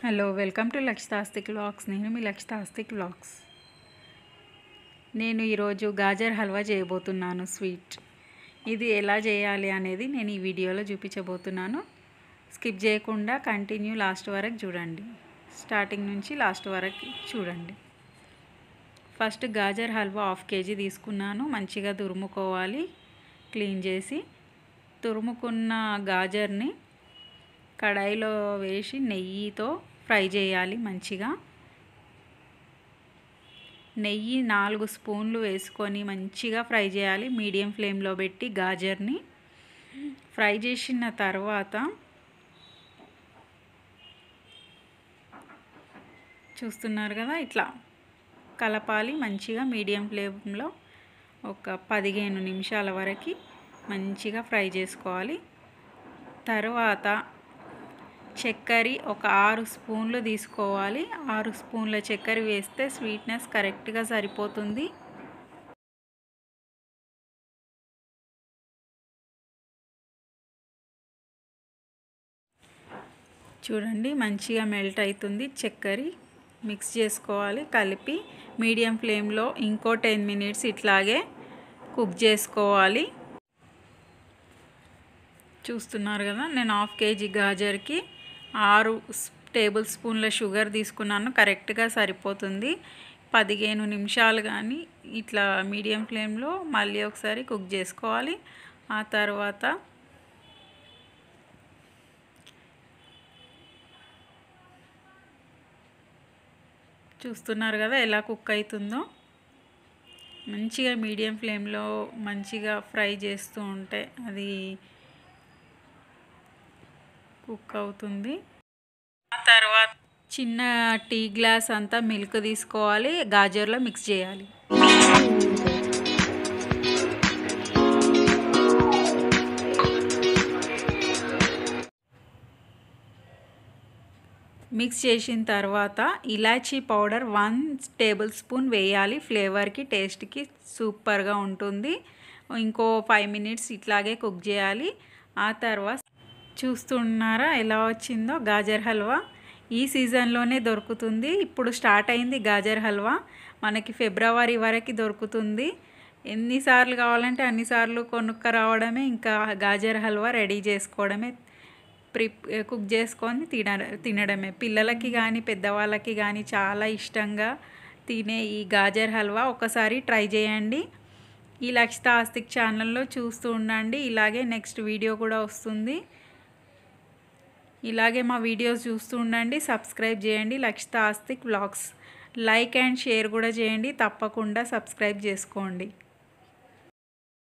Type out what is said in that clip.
hello welcome to Lakshitastik vlogs నేను మీ లక్షితాస్తిక్ vlogs నేను ఈరోజు గాజర్ హల్వా చేయబోతున్నాను స్వీట్ ఇది ఎలా చేయాలి అనేది నేను ఈ వీడియోలో చూపించబోతున్నాను స్కిప్ చేయకుండా కంటిన్యూ లాస్ట్ వరకు చూడండి స్టార్టింగ్ నుంచి లాస్ట్ వరకు చూడండి first gajar halwa half KG తీసుకున్నాను మంచిగా తురుముకోవాలి క్లీన్ చేసి తురుముకున్న గాజర్ని కడాయిలో వేసి నెయ్యితో ఫ్రై చేయాలి మంచిగా నెయ్యి నాలుగు స్పూన్లు వేసుకొని మంచిగా ఫ్రై చేయాలి మీడియం ఫ్లేమ్లో పెట్టి గాజర్ని ఫ్రై చేసిన తర్వాత చూస్తున్నారు కదా ఇట్లా కలపాలి మంచిగా మీడియం ఫ్లేమ్లో ఒక పదిహేను నిమిషాల వరకు మంచిగా ఫ్రై చేసుకోవాలి తర్వాత చక్కెర ఒక ఆరు స్పూన్లు తీసుకోవాలి ఆరు స్పూన్ల చక్కెర వేస్తే స్వీట్నెస్ కరెక్ట్గా సరిపోతుంది చూడండి మంచిగా మెల్ట్ అవుతుంది చక్కెర మిక్స్ చేసుకోవాలి కలిపి మీడియం ఫ్లేమ్లో ఇంకో టెన్ మినిట్స్ ఇట్లాగే కుక్ చేసుకోవాలి చూస్తున్నారు కదా నేను హాఫ్ కేజీ గాజర్కి ఆరు టేబుల్ స్పూన్ల షుగర్ తీసుకున్నాను కరెక్ట్గా సరిపోతుంది పదిహేను నిమిషాలు కానీ ఇట్లా మీడియం ఫ్లేమ్లో మళ్ళీ ఒకసారి కుక్ చేసుకోవాలి ఆ తర్వాత చూస్తున్నారు కదా ఎలా కుక్ అవుతుందో మంచిగా మీడియం ఫ్లేమ్లో మంచిగా ఫ్రై చేస్తూ ఉంటే అది కుక్ అవుతుంది ఆ తర్వాత చిన్న టీ గ్లాస్ అంతా మిల్క్ తీసుకోవాలి గాజర్లో మిక్స్ చేయాలి మిక్స్ చేసిన తర్వాత ఇలాచీ పౌడర్ వన్ టేబుల్ స్పూన్ వేయాలి ఫ్లేవర్కి టేస్ట్కి సూపర్గా ఉంటుంది ఇంకో ఫైవ్ మినిట్స్ ఇట్లాగే కుక్ చేయాలి ఆ తర్వాత చూస్తున్నారా ఎలా వచ్చిందో గాజర్ హల్వా ఈ సీజన్లోనే దొరుకుతుంది ఇప్పుడు స్టార్ట్ అయింది గాజర్ హల్వా మనకి ఫిబ్రవరి వరకు దొరుకుతుంది ఎన్నిసార్లు కావాలంటే అన్నిసార్లు కొనుక్క రావడమే ఇంకా గాజర్ హల్వా రెడీ చేసుకోవడమే ప్రి కుక్ చేసుకొని తిన తినడమే పిల్లలకి కానీ పెద్దవాళ్ళకి కానీ చాలా ఇష్టంగా తినే ఈ గాజర్ హల్వా ఒకసారి ట్రై చేయండి ఈ లక్షిత ఆస్తిక్ ఛానల్లో చూస్తూ ఉండండి ఇలాగే నెక్స్ట్ వీడియో కూడా వస్తుంది ఇలాగే మా వీడియోస్ చూస్తూ ఉండండి సబ్స్క్రైబ్ చేయండి Lakshita Astik vlogs like and share కూడా చేయండి తప్పకుండా సబ్స్క్రైబ్ చేసుకోండి